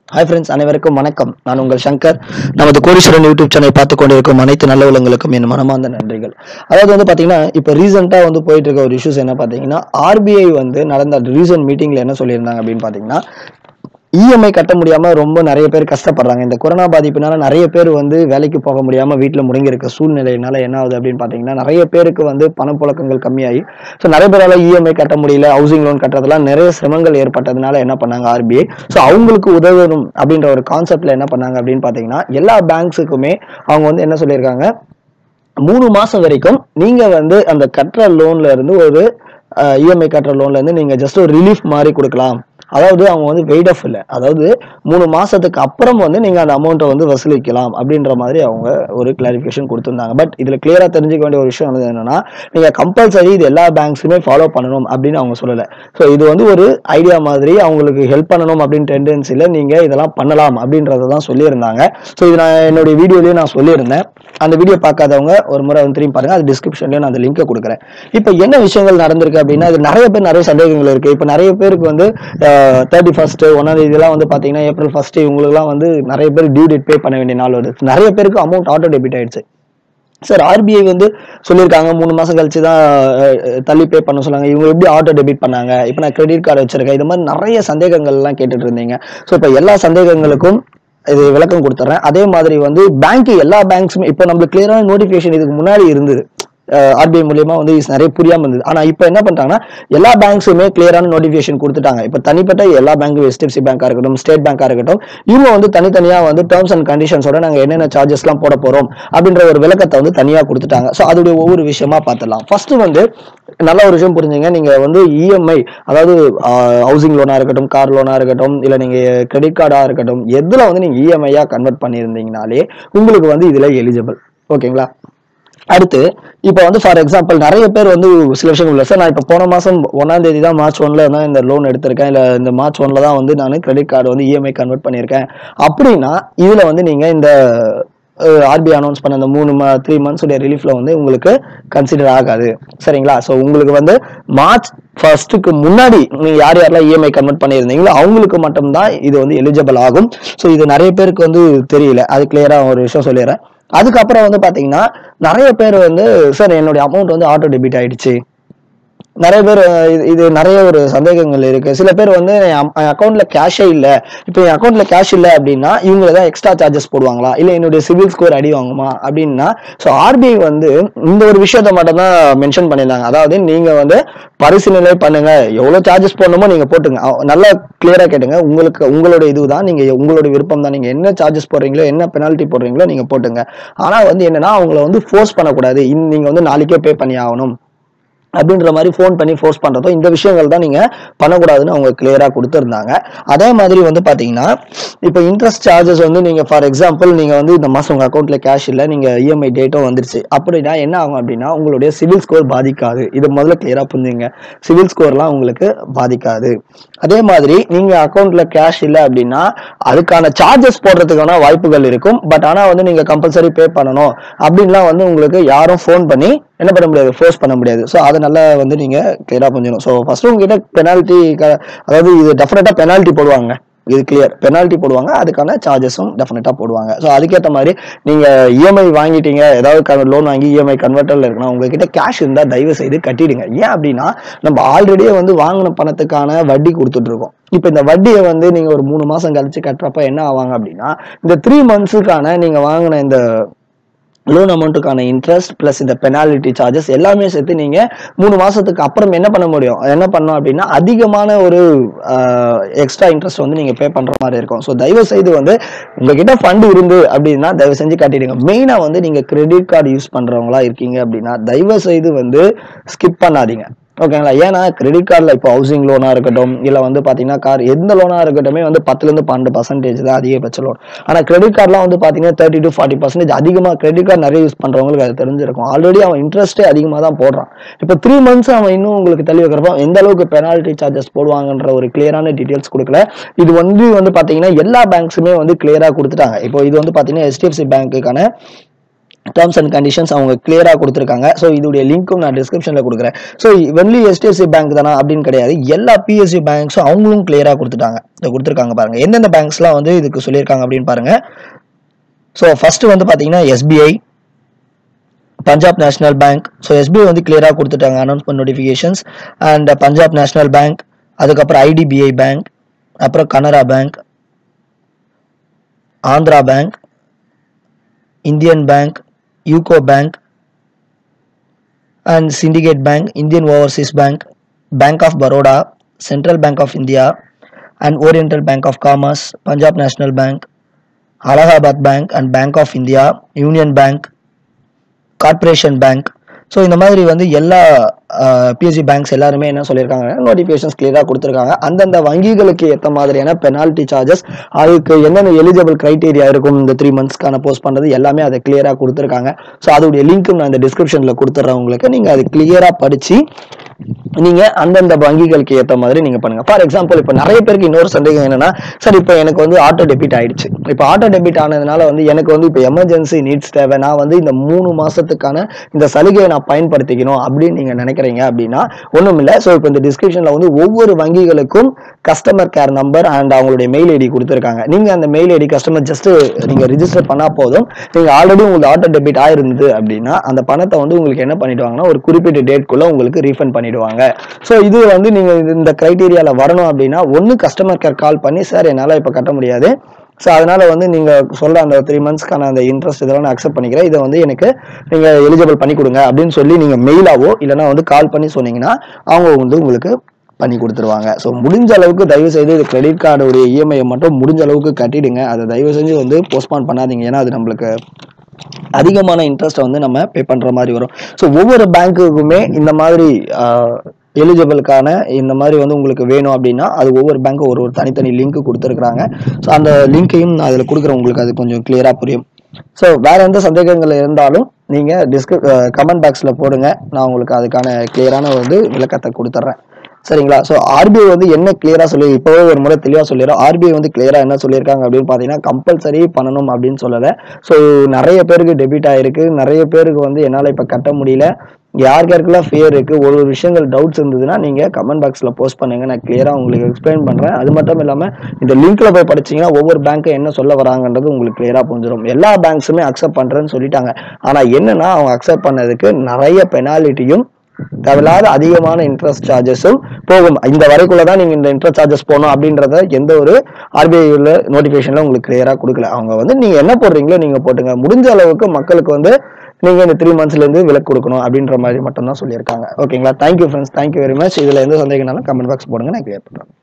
hi friends அனைவருக்கும் வணக்கம் நான் உங்கள் சங்கர் நமது கோடீஸ்வரன் யூடியூப் சேனலை பார்த்து கொண்டிருக்கும் அனைத்து நல்ல உள்ளங்களுக்கும் என் மனமார்ந்த நன்றிகள் அதாவது வந்து பார்த்தீங்கன்னா இப்போ ரீசெண்டாக வந்து போயிட்டு இருக்க ஒரு இஷ்யூஸ் என்ன பார்த்தீங்கன்னா ஆர்பிஐ வந்து நடந்த ரீசன்ட் மீட்டிங்கில் என்ன சொல்லியிருந்தாங்க அப்படின்னு பார்த்தீங்கன்னா இஎம்ஐ கட்ட முடியாம ரொம்ப நிறைய பேர் கஷ்டப்படுறாங்க இந்த கொரோனா பாதிப்புனால நிறைய பேர் வந்து வேலைக்கு போக முடியாம வீட்டில் முடங்கி இருக்க சூழ்நிலையினால என்ன ஆகுது அப்படின்னு பாத்தீங்கன்னா நிறைய பேருக்கு வந்து பணப்புழக்கங்கள் கம்மியாகி ஸோ நிறைய பேரால இஎம்ஐ கட்ட முடியல ஹவுசிங் லோன் கட்டுறதுலாம் நிறைய சிரமங்கள் ஏற்பட்டதுனால என்ன பண்ணாங்க ஆர்பிஐ ஸோ அவங்களுக்கு உதவணும் அப்படின்ற ஒரு கான்செப்ட்ல என்ன பண்ணாங்க அப்படின்னு பாத்தீங்கன்னா எல்லா பேங்க்ஸுக்குமே அவங்க வந்து என்ன சொல்லியிருக்காங்க மூணு மாசம் வரைக்கும் நீங்க வந்து அந்த கட்டுற லோன்ல இருந்து ஒரு இஎம்ஐ கட்டுற லோன்ல இருந்து நீங்க ஜஸ்ட் ஒரு ரிலீஃப் மாதிரி கொடுக்கலாம் அதாவது அவங்க வந்து வெயிட் ஆஃப் இல்லை அதாவது மூணு மாசத்துக்கு அப்புறம் வந்து நீங்க அந்த அமௌண்ட்டை வந்து வசூலிக்கலாம் அப்படின்ற மாதிரி அவங்க ஒரு கிளாரிஃபிகேஷன் கொடுத்திருந்தாங்க பட் இதுல கிளியரா தெரிஞ்சுக்க வேண்டிய ஒரு விஷயம் வந்து என்னன்னா நீங்க கம்பல்சரி இது எல்லா பேங்க்ஸுமே ஃபாலோ பண்ணணும் அப்படின்னு அவங்க சொல்லல ஸோ இது வந்து ஒரு ஐடியா மாதிரி அவங்களுக்கு ஹெல்ப் பண்ணணும் அப்படின்னு டெண்டன்சில நீங்க இதெல்லாம் பண்ணலாம் அப்படின்றத தான் சொல்லியிருந்தாங்க ஸோ இது நான் என்னுடைய வீடியோலயும் நான் சொல்லியிருந்தேன் அந்த வீடியோ பார்க்காதவங்க ஒரு முறை வந்து திரும்பி பாருங்க அது டிஸ்கிரிப்ஷன்லயும் நான் அந்த லிங்கை கொடுக்குறேன் இப்போ என்ன விஷயங்கள் நடந்திருக்கு அப்படின்னா இது நிறைய பேர் நிறைய சந்தேகங்கள் இருக்கு இப்போ நிறைய பேருக்கு வந்து தேர்ட்டி ஃபர்ஸ்ட் ஒன்னாம் தேதியெல்லாம் வந்து பாத்தீங்கன்னா ஏப்ரல் ஃபர்ஸ்ட் இவங்களுக்குலாம் வந்து நிறைய பேர் டியூ டேட் பே பண்ண வேண்டிய நாள் வருது நிறைய பேருக்கு அமௌண்ட் ஆட்டோ டெபிட் ஆயிடுச்சு சார் ஆர்பிஐ வந்து சொல்லியிருக்காங்க மூணு மாசம் கழிச்சு தான் அஹ், அஹ், தள்ளி பே பண்ண சொன்னாங்க இவங்க எப்படி ஆட்டோ டெபிட் பண்ணாங்க இப்போ நான் கிரெடிட் கார்டு வச்சிருக்கேன் இது மாதிரி நிறைய சந்தேகங்கள் எல்லாம் கேட்டுட்டு இருந்தீங்க ஸோ இப்போ எல்லா சந்தேகங்களுக்கும் இது விளக்கம் கொடுத்துட்றேன் அதே மாதிரி வந்து பேங்க் எல்லா பேங்க்ஸுமே இப்போ நம்மளுக்கு கிளியரான நோட்டிஃபிகேஷன் இதுக்கு முன்னாடி இருந்தது ஆர்பிஐ மூலியமா வந்து இது நிறைய புரியாம இருந்தது ஆனா இப்போ என்ன பண்றாங்கன்னா எல்லா பேங்க்ஸுமே கிளியரான நோட்டிஃபிகேஷன் கொடுத்துட்டாங்க இப்போ தனிப்பட்ட எல்லா பேங்க்கும் HDFC பேங்கா இருக்கட்டும் ஸ்டேட் பேங்கா இருக்கட்டும் இவங்க வந்து தனித்தனியா வந்து டேர்ம்ஸ் அண்ட் கண்டிஷன்ஸோட நாங்க என்னென்ன சார்ஜஸ்லாம் போட போறோம் அப்படின்ற ஒரு விளக்கத்தை வந்து தனியா கொடுத்துட்டாங்க ஸோ அதோடைய ஒவ்வொரு விஷயமா பார்த்துடலாம் ஃபர்ஸ்ட் வந்து நல்ல ஒரு விஷயம் புரிஞ்சுங்க நீங்க வந்து இஎம்ஐ அதாவது ஹவுசிங் லோனா இருக்கட்டும் கார் லோனா இருக்கட்டும் இல்ல நீங்க கிரெடிட் கார்டா இருக்கட்டும் எதுல வந்து நீங்க இஎம்ஐயா கன்வெர்ட் பண்ணியிருந்தீங்கனாலே உங்களுக்கு வந்து இதுல எலிஜிபிள் ஓகேங்களா அடுத்து இப்போ வந்து ஃபார் எக்ஸாம்பிள் நிறைய பேர் வந்து சில விஷயம் இல்லை சார் நான் இப்போ போன மாசம் ஒன்னாம் தேதி தான் மார்ச் ஒன்ல தான் இந்த லோன் எடுத்திருக்கேன் இல்லை இந்த மார்ச் ஒன்ல தான் வந்து நான் கிரெடிட் கார்டு வந்து இஎம்ஐ கன்வெர்ட் பண்ணியிருக்கேன் அப்படின்னா இதுல வந்து நீங்க இந்த ஆர்பிஐ அனௌன்ஸ் பண்ண அந்த மூணு த்ரீ மந்த்ஸ் உடைய ரிலீஃப்ல வந்து உங்களுக்கு கன்சிடர் ஆகாது சரிங்களா ஸோ உங்களுக்கு வந்து மார்ச் ஃபர்ஸ்ட்டுக்கு முன்னாடி நீங்க யார் யாரெல்லாம் இஎம்ஐ கன்வெர்ட் பண்ணியிருந்தீங்களோ அவங்களுக்கு மட்டும்தான் இது வந்து எலிஜிபிள் ஆகும் ஸோ இது நிறைய பேருக்கு வந்து தெரியல அது கிளியரா ஒரு விஷயம் சொல்லிடுறேன் அதுக்கப்புறம் வந்து பாத்தீங்கன்னா நிறைய பேர் வந்து சார் என்னுடைய அமௌண்ட் வந்து ஆட்டோ டெபிட் ஆயிடுச்சு நிறைய பேர் அஹ், இது- இது நிறைய ஒரு சந்தேகங்கள் இருக்கு சில பேர் வந்து என் அக்கௌண்ட்ல கேஷே இல்ல இப்போ என் அக்கௌண்ட்ல கேஷ் இல்ல அப்படின்னா இவங்க ஏதாவது எக்ஸ்ட்ரா சார்ஜஸ் போடுவாங்களா இல்ல என்னுடைய சிவில் ஸ்கோர் அடி வாங்குமா அப்படின்னா ஸோ ஆர்பிஐ வந்து இந்த ஒரு விஷயத்த மட்டும் தான் மென்ஷன் பண்ணியிருந்தாங்க அதாவது நீங்க வந்து பரிசீலனை பண்ணுங்க எவ்வளவு சார்ஜஸ் போடணுமோ நீங்க போட்டுங்க அஹ், நல்லா கிளியரா கேட்டுங்க உங்களுக்கு உங்களோட இதுதான் நீங்க உங்களோட விருப்பம் தான் நீங்க என்ன சார்ஜஸ் போடுறீங்களோ என்ன பெனால்ட்டி போடுறீங்களோ நீங்க போட்டுங்க ஆனா வந்து என்னன்னா அவங்கள வந்து ஃபோர்ஸ் பண்ணக்கூடாது இன் நீங்க வந்து நாளைக்கே பே பண்ணி ஆகணும் அப்படின்ற மாதிரி ஃபோன் பண்ணி ஃபோர்ஸ் பண்றதோ இந்த விஷயங்கள் தான் நீங்க பண்ணக்கூடாதுன்னு அவங்க கிளியரா கொடுத்துருந்தாங்க அதே மாதிரி வந்து பாத்தீங்கன்னா இப்போ இன்ட்ரெஸ்ட் சார்ஜஸ் வந்து நீங்க ஃபார் எக்ஸாம்பிள் நீங்க வந்து இந்த மாசம் உங்க அக்கௌண்ட்ல கேஷ் இல்ல நீங்க இஎம்ஐ டேட்டும் வந்துருச்சு அப்படின்னா என்ன ஆகும் அப்படின்னா உங்களுடைய சிவில் ஸ்கோர் பாதிக்காது இது முதல்ல கிளியரா புரிஞ்சுங்க சிவில் ஸ்கோர்லாம் உங்களுக்கு பாதிக்காது அதே மாதிரி நீங்க அக்கௌண்ட்ல கேஷ் இல்ல அப்படின்னா அதுக்கான சார்ஜஸ் போடுறதுக்கான வாய்ப்புகள் இருக்கும் பட் ஆனா வந்து நீங்க கம்பல்சரி பே பண்ணணும் அப்படின்லாம் வந்து உங்களுக்கு யாரும் ஃபோன் பண்ணி என்ன பண்ண முடியாது ஃபோர்ஸ் பண்ண முடியாது ஸோ அதை நல்லா வந்து நீங்க கிளியரா புரிஞ்சுக்கணும் ஸோ ஃபர்ஸ்ட் உங்ககிட்ட பெனால்ட்டி அதாவது இது டெஃபினட்டா பெனால்ட்டி போடுவாங்க இது கிளியர் பெனால்ட்டி போடுவாங்க அதுக்கான சார்ஜஸும் டெஃபினட்டா போடுவாங்க ஸோ அதுக்கேற்ற மாதிரி நீங்க இஎம்ஐ வாங்கிட்டீங்க ஏதாவது லோன் வாங்கி இஎம்ஐ கன்வெர்ட்டர்ல இருக்குன்னா உங்ககிட்ட கேஷ் இருந்தா தயவு செய்து கட்டிடுங்க ஏன் அப்படின்னா நம்ம ஆல்ரெடியே வந்து வாங்கின பணத்துக்கான வட்டி கொடுத்துட்டு இருக்கோம் இப்போ இந்த வட்டியை வந்து நீங்க ஒரு மூணு மாசம் கழிச்சு கட்டுறப்ப என்ன ஆவாங்க அப்படின்னா இந்த த்ரீ மந்த்ஸுக்கான நீங்க வாங்கின இந்த லோன் அமௌண்ட்டுக்கான இன்ட்ரெஸ்ட் பிளஸ் இந்த பெனாலிட்டி சார்ஜஸ் எல்லாமே சேர்த்து நீங்க மூணு மாசத்துக்கு அப்புறம் என்ன பண்ண முடியும் என்ன பண்ணோம் அப்படின்னா அதிகமான ஒரு எக்ஸ்ட்ரா இன்ட்ரெஸ்ட் வந்து நீங்க பே பண்ற மாதிரி இருக்கும் ஸோ தயவு செய்து வந்து உங்ககிட்ட ஃபண்ட் இருந்து அப்படின்னா தயவு செஞ்சு கட்டிடுங்க மெயினா வந்து நீங்க கிரெடிட் கார்டு யூஸ் பண்றவங்களா இருக்கீங்க அப்படின்னா தயவு செய்து வந்து ஸ்கிப் பண்ணாதீங்க ஓகேங்களா ஏன்னா கிரெடிட் கார்டில் இப்போ ஹவுசிங் லோனா இருக்கட்டும் இல்லை வந்து பார்த்தீங்கன்னா கார் எந்த லோனா இருக்கட்டுமே வந்து பத்துலேருந்து பன்னெண்டு பர்சன்டேஜ் தான் அதிகபட்ச லோன் ஆனால் கிரெடிட் கார்டெலாம் வந்து பார்த்தீங்கன்னா தேர்ட்டி டு ஃபார்ட்டி பர்சன்டேஜ் அதிகமாக கிரெடிட் கார்டு நிறைய யூஸ் பண்ணுறவங்களுக்கு அது தெரிஞ்சிருக்கும் ஆல்ரெடி அவன் இன்ட்ரெஸ்ட்டே அதிகமாக தான் போடுறான் இப்போ த்ரீ மந்த்ஸ் அவன் இன்னும் உங்களுக்கு தெளிவு வைக்கிறப்போ எந்த அளவுக்கு பெனால்ட்டி சார்ஜஸ் போடுவாங்கன்ற ஒரு கிளியரான டீட்டெயில்ஸ் கொடுக்கல இது வந்து வந்து பார்த்தீங்கன்னா எல்லா பேங்க்ஸுமே வந்து கிளியராக கொடுத்துட்டாங்க இப்போ இது வந்து பார்த்தீங்கன்னா HDFC பேங்க்குக்கான டேர்ம்ஸ் அண்ட் கண்டிஷன்ஸ் அவங்க கிளியராக கொடுத்துருக்காங்க ஸோ இதோடைய லிங்க்கும் நான் டிஸ்கிரிப்ஷனில் கொடுக்குறேன் ஸோ வென்லி எஸ்டிஎஃப்சி பேங்க் தானா அப்படின்னு கிடையாது எல்லா பிஎஸ்சி பேங்க்ஸும் அவங்களும் கிளியராக கொடுத்துட்டாங்க இதை கொடுத்துருக்காங்க பாருங்க எந்தெந்த பேங்க்ஸ்லாம் வந்து இதுக்கு சொல்லியிருக்காங்க அப்படின்னு பாருங்க ஸோ ஃபர்ஸ்ட் வந்து பார்த்தீங்கன்னா SBI Punjab National Bank so SBI வந்து கிளியராக கொடுத்துட்டாங்க announcement notifications and Punjab National Bank அதுக்கப்புறம் ஐடிபிஐ பேங்க் அப்புறம் Canara Bank Andhra Bank Indian Bank UCO Bank and Syndicate Bank Indian Overseas Bank Bank of Baroda Central Bank of India and Oriental Bank of Commerce Punjab National Bank Allahabad Bank and Bank of India Union Bank Corporation Bank so இந்த மாதிரி வந்து எல்லா BSc banks எல்லாருமே என்ன சொல்லியிருக்காங்க notifications கிளியராக கொடுத்துருக்காங்க அந்தந்த வங்கிகளுக்கு ஏற்ற மாதிரியான பெனால்ட்டி சார்ஜஸ் அதுக்கு என்னென்ன எலிஜிபிள் கிரைட்டீரியா இருக்கும் இந்த த்ரீ மந்த்ஸ்க்கான போஸ்ட் பண்ணுறது எல்லாமே அதை கிளியராக கொடுத்துருக்காங்க ஸோ அதோடைய லிங்க்கும் நான் இந்த டிஸ்கிரிப்ஷனில் கொடுத்துட்றேன் உங்களுக்கு நீங்கள் அது கிளியராக படித்து நீங்கள் அந்தந்த வங்கிகளுக்கு ஏற்ற மாதிரி நீங்கள் பண்ணுங்கள் ஃபார் எக்ஸாம்பிள் இப்போ நிறைய பேருக்கு இன்னொரு சந்தேகம் என்னன்னா சார் இப்போ எனக்கு வந்து ஆட்டோ டெபிட் ஆயிடுச்சு இப்போ ஆட்டோ டெபிட் ஆனதுனால வந்து எனக்கு வந்து இப்போ எமர்ஜென்சி நீட்ஸ் தேவை நான் வந்து இந்த மூணு மாசத்துக்கான இந்த சலுகையை நான் பயன்படுத்திக்கணும் அப்படின்னு நீங்க நினைக்கிறீங்க அப்படின்னா ஒண்ணும் இல்லை ஸோ இப்போ இந்த டிஸ்கிரிப்ஷன்ல வந்து ஒவ்வொரு வங்கிகளுக்கும் கஸ்டமர் கேர் நம்பர் அண்ட் அவங்களுடைய மெயில் ஐடி கொடுத்துருக்காங்க நீங்க அந்த மெயில் ஐடி கஸ்டமர் ஜஸ்ட் நீங்க ரிஜிஸ்டர் பண்ணா போதும் நீங்க ஆல்ரெடி உங்களுக்கு ஆட்டோ டெபிட் ஆயிருந்தது அப்படின்னா அந்த பணத்தை வந்து உங்களுக்கு என்ன பண்ணிடுவாங்கன்னா ஒரு குறிப்பிட்ட டேட்குள்ள உங்களுக்கு ரீஃபண்ட் பண்ணிடுவாங்க ஸோ இது வந்து நீங்க இந்த கிரைட்டீரியால வரணும் அப்படின்னா ஒன்னு கஸ்டமர் கேர் கால் பண்ணி சார் என்னால இப்ப கட்ட முடியாது ஸோ அதனால வந்து நீங்க சொல்ற அந்த த்ரீ மந்த்ஸ்க்கான அந்த இன்ட்ரெஸ்ட் இதெல்லாம் நான் அக்செப்ட் பண்ணிக்கிறேன் இதை வந்து எனக்கு நீங்க எலிஜிபிள் பண்ணி கொடுங்க அப்படின்னு சொல்லி நீங்க மெயிலாவோ இல்லைன்னா வந்து கால் பண்ணி சொன்னீங்கன்னா அவங்க வந்து உங்களுக்கு பண்ணி கொடுத்துருவாங்க ஸோ முடிஞ்ச அளவுக்கு தயவு செய்து இது கிரெடிட் கார்டுடைய இஎம்ஐ மட்டும் முடிஞ்ச அளவுக்கு கட்டிடுங்க அதை தயவு செஞ்சு வந்து போஸ்ட்பான் பண்ணாதீங்க ஏன்னா அது நம்மளுக்கு அதிகமான இன்ட்ரெஸ்ட்டை வந்து நம்ம பே பண்ற மாதிரி வரும் ஸோ ஒவ்வொரு பேங்க்குக்குமே இந்த மாதிரி எலிஜிபிளுக்கான இந்த மாதிரி வந்து உங்களுக்கு வேணும் அப்படின்னா அது ஒவ்வொரு பேங்க்கும் ஒரு ஒரு தனித்தனி லிங்க் கொடுத்துருக்குறாங்க ஸோ அந்த லிங்க்கையும் நான் அதில் கொடுக்குறேன் உங்களுக்கு அது கொஞ்சம் கிளியராக புரியும் ஸோ வேற எந்த சந்தேகங்கள் இருந்தாலும் நீங்கள் டிஸ்க கமெண்ட் பாக்ஸில் போடுங்க நான் உங்களுக்கு அதுக்கான கிளியரான வந்து விளக்கத்தை கொடுத்துட்றேன் சரிங்களா ஸோ ஆர்பிஐ வந்து என்ன கிளியரா சொல்லி இப்போவே ஒரு முறை தெளிவாக சொல்லிடுறோம் ஆர்பிஐ வந்து கிளியரா என்ன சொல்லியிருக்காங்க அப்படின்னு பார்த்தீங்கன்னா கம்பல்சரி பண்ணணும் அப்படின்னு சொல்லலை ஸோ நிறைய பேருக்கு டெபிட் ஆயிருக்கு நிறைய பேருக்கு வந்து என்னால் இப்போ கட்ட முடியல யாருக்கு யாருக்கெல்லாம் ஃபியர் இருக்கு ஒரு ஒரு விஷயங்கள் டவுட்ஸ் இருந்ததுன்னா நீங்க கமெண்ட் பாக்ஸ்ல போஸ்ட் பண்ணுங்க நான் கிளியரா உங்களுக்கு எக்ஸ்பிளைன் பண்றேன் அது மட்டும் இல்லாம இந்த லிங்க்ல போய் படிச்சீங்கன்னா ஒவ்வொரு பேங்க்கும் என்ன சொல்ல வராங்கன்றது உங்களுக்கு கிளியரா புரிஞ்சிடும் எல்லா பேங்க்ஸுமே அக்செப்ட் பண்றேன்னு சொல்லிட்டாங்க ஆனா என்னன்னா அவங்க அக்செப்ட் பண்ணதுக்கு நிறைய பெனாலிட்டியும் தேவையில்லாத அதிகமான இன்ட்ரெஸ்ட் சார்ஜஸும் போகும் இந்த வரைக்குள்ள தான் நீங்க இந்த இன்ட்ரெஸ்ட் சார்ஜஸ் போகணும் அப்படின்றத எந்த ஒரு ஆர்பிஐ உள்ள நோட்டிபிகேஷன்ல உங்களுக்கு கிளியரா கொடுக்கல அவங்க வந்து நீங்க என்ன போடுறீங்களோ நீங்க போட்டுங்க முடிஞ்ச அளவுக்கு மக்களுக்கு வந்து நீங்க இந்த த்ரீ மந்த்ஸ்ல இருந்து விலக்கு கொடுக்கணும் அப்படின்ற மாதிரி மட்டும் தான் சொல்லியிருக்காங்க ஓகேங்களா thank you friends thank you very much இதுல எந்த சந்தேகம்னாலும் கமெண்ட் பாக்ஸ் போடுங்க நான் கிளியர் பண்றேன்